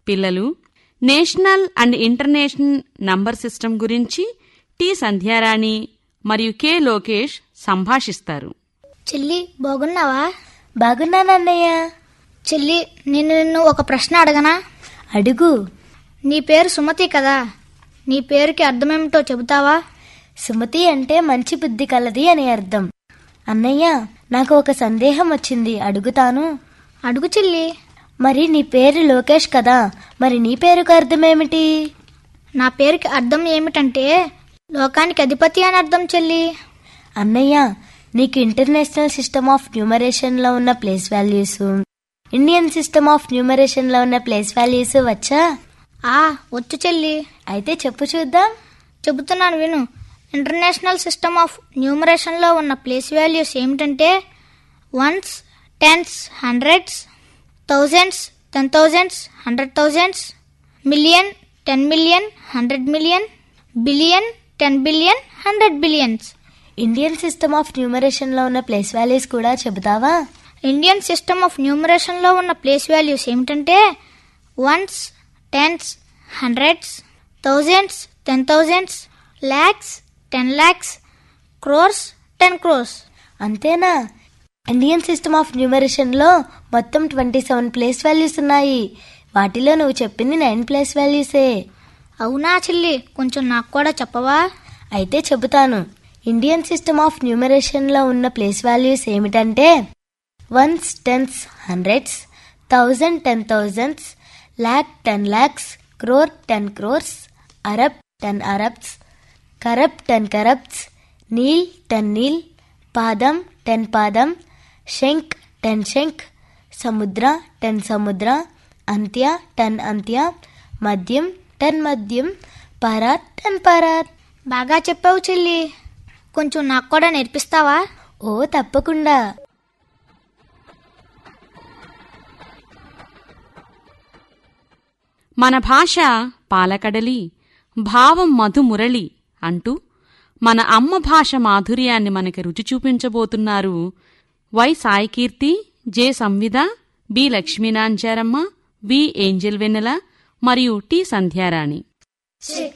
పిల్లలు national and international number system గురించి T Sandhyarani మరియు కె లోకేష్ సంభాషిస్తారు చెల్లి బాగున్నావా బాగున్నానన్నయ్య చెల్లి నేను నిన్ను ఒక ప్రశ్న అడగనా అడుగు నీ పేరు సుమతి కదా నీ పేరుకి అర్థమేమిటో చెబుతావా సుమతి అంటే మంచి బుద్ధి కలది అని అర్థం అన్నయ్య నాకు ఒక సందేహం వచ్చింది అడుగుతాను అడుగు చెల్లి మరి నీ పేరు లోకేష్ కదా మరి నీ పేరుకు అర్థమేమిటి నా పేరుకి అర్థం ఏమిటంటే లోకానికి అధిపతి అని అర్థం చెల్లి అన్నయ్య నీకు ఇంటర్నేషనల్ సిస్టమ్ ఆఫ్ న్యూమరేషన్ లో ఉన్న place values Indian system of numeration లో ఉన్న ప్లేస్ వాల్యూస్ వచ్చా ఆ వచ్చు చెల్లి అయితే చెప్పు చూద్దాం చెబుతున్నాను విను ఇంటర్నేషనల్ సిస్టమ్ ఆఫ్ న్యూమరేషన్లో ఉన్న ప్లేస్ వాల్యూస్ ఏమిటంటే ones tens hundreds thousands ten thousands hundred thousands million ten million hundred million billion ten billion hundred billions Indian system of numeration లో ఉన్న ప్లేస్ వాల్యూస్ కూడా చెబుతావా ఇండియన్ సిస్టమ్ ఆఫ్ న్యూమరేషన్లో ఉన్న place values ఏమిటంటే ones tens hundreds thousands ten thousands lakhs ten lakhs crores ten crores అంతేనా Indian system of numeration లో మొత్తం ట్వంటీ సెవెన్ ప్లేస్ వాల్యూస్ ఉన్నాయి వాటిలో నువ్వు చెప్పింది నైన్ ప్లేస్ వాల్యూసే అవునా చెల్లి కొంచెం నాకు కూడా చెప్పవా అయితే చెబుతాను ఇండియన్ సిస్టమ్ ఆఫ్ న్యూమరేషన్ లో ఉన్న ప్లేస్ వాల్యూస్ ఏమిటంటే ones tens hundreds thousand ten thousands lakh ten lakhs crore ten crores arab ten arabs kharab ten kharabs neel ten neel padam ten పాదం శంక్ టెన్ శంక్ సముద్ర టెన్ సముద్ర అంత్య టెన్ అంత్య మద్యం టెన్ మద్యం పరాత్ టెన్ పరాత్ బాగా చెప్పావు చెల్లి కొంచెం నాకు కూడా నేర్పిస్తావా ఓ తప్పకుండా మన భాష పాలకడలి భావం మధుమురళి అంటూ మన అమ్మ భాష మాధుర్యాన్ని మనకి రుచి చూపించబోతున్నారు Y Saikeerthi J Samvidha B Lakshminancharamma V Angel Vennela మరియు టి సంధ్యారాణి శిక్ష